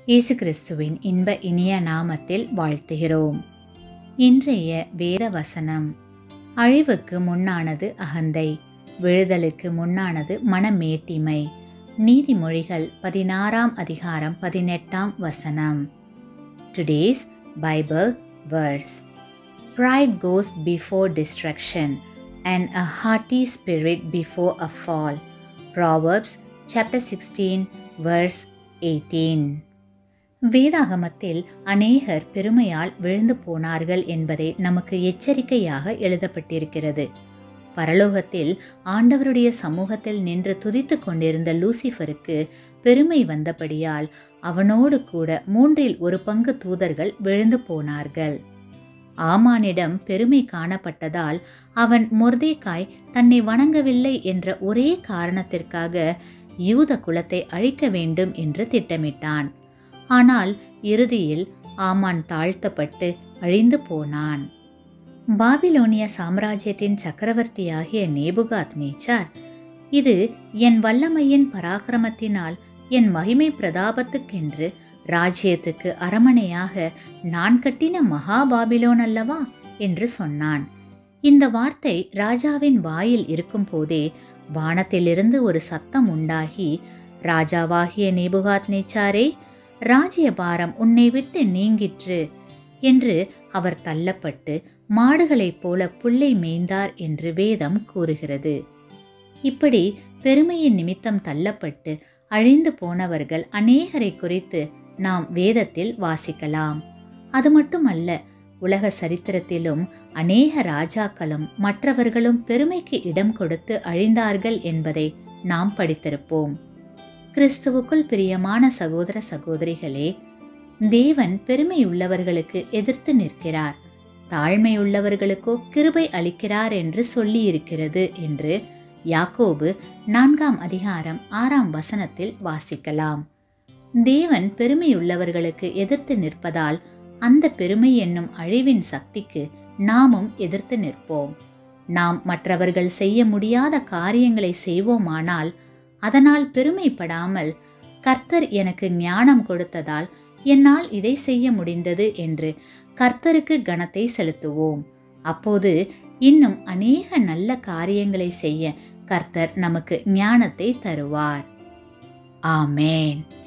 இயேசு கிறிஸ்துவின் இன்ப இனிய நாமத்தில் வாழ்த்துகிறோம் இன்றைய வேத வசனம் அழிவுக்கு முன்னானது அகந்தை விழுதலுக்கு முன்னானது மனமேட்டிமை நீதிமொழிகள் பதினாறாம் அதிகாரம் பதினெட்டாம் வசனம் today's Bible verse Pride goes before destruction, and a haughty spirit before a fall. Proverbs chapter 16, verse 18. வேதாகமத்தில் அநேகர் பெருமையால் விழுந்து போனார்கள் என்பதை நமக்கு எச்சரிக்கையாக எழுதப்பட்டிருக்கிறது பரலோகத்தில் ஆண்டவருடைய சமூகத்தில் நின்று துதித்து கொண்டிருந்த லூசிஃபருக்கு பெருமை வந்தபடியால் அவனோடு கூட மூன்றில் ஒரு பங்கு தூதர்கள் விழுந்து போனார்கள் ஆமானிடம் பெருமை காணப்பட்டதால் அவன் மொர்தேக்காய் தன்னை வணங்கவில்லை என்ற ஒரே காரணத்திற்காக யூத குலத்தை அழிக்க வேண்டும் என்று திட்டமிட்டான் ஆனால் இறுதியில் ஆமான் தாழ்த்தப்பட்டு அழிந்து போனான் பாபிலோனிய சாம்ராஜ்யத்தின் சக்கரவர்த்தியாகிய நேபுகாத் நேச்சார் இது என் வல்லமையின் பராக்கிரமத்தினால் என் மகிமை பிரதாபத்துக்கென்று ராஜ்யத்துக்கு அரமனையாக நான் கட்டின மகாபாபிலோன் அல்லவா என்று சொன்னான் இந்த வார்த்தை ராஜாவின் வாயில் இருக்கும் போதே வானத்திலிருந்து ஒரு சத்தம் உண்டாகி ராஜாவாகிய நேபுகாத் நேச்சாரே ராஜ்யபாரம் உன்னை விட்டு நீங்கிற்று என்று அவர் தள்ளப்பட்டு மாடுகளைப் போல புல்லை மேய்ந்தார் என்று வேதம் கூறுகிறது இப்படி பெருமையின் நிமித்தம் தள்ளப்பட்டு அழிந்து போனவர்கள் அநேகரை குறித்து நாம் வேதத்தில் வாசிக்கலாம் அது மட்டுமல்ல உலக சரித்திரத்திலும் அநேக ராஜாக்களும் மற்றவர்களும் பெருமைக்கு இடம் கொடுத்து அழிந்தார்கள் என்பதை நாம் படித்திருப்போம் கிறிஸ்துவுக்குள் பிரியமான சகோதர சகோதரிகளே தேவன் பெருமை உள்ளவர்களுக்கு எதிர்த்து நிற்கிறார் தாழ்மை உள்ளவர்களுக்கோ கிருபை அளிக்கிறார் என்று சொல்லியிருக்கிறது என்று யாக்கோபு நான்காம் அதிகாரம் ஆறாம் வசனத்தில் வாசிக்கலாம் தேவன் பெருமையுள்ளவர்களுக்கு எதிர்த்து நிற்பதால் அந்த பெருமை என்னும் அழிவின் சக்திக்கு நாமும் எதிர்த்து நிற்போம் நாம் மற்றவர்கள் செய்ய முடியாத காரியங்களை செய்வோமானால் அதனால் பெருமைப்படாமல் கர்த்தர் எனக்கு ஞானம் கொடுத்ததால் என்னால் இதை செய்ய முடிந்தது என்று கர்த்தருக்கு கணத்தை செலுத்துவோம் அப்போது இன்னும் அநேக நல்ல காரியங்களை செய்ய கர்த்தர் நமக்கு ஞானத்தை தருவார் ஆமேன்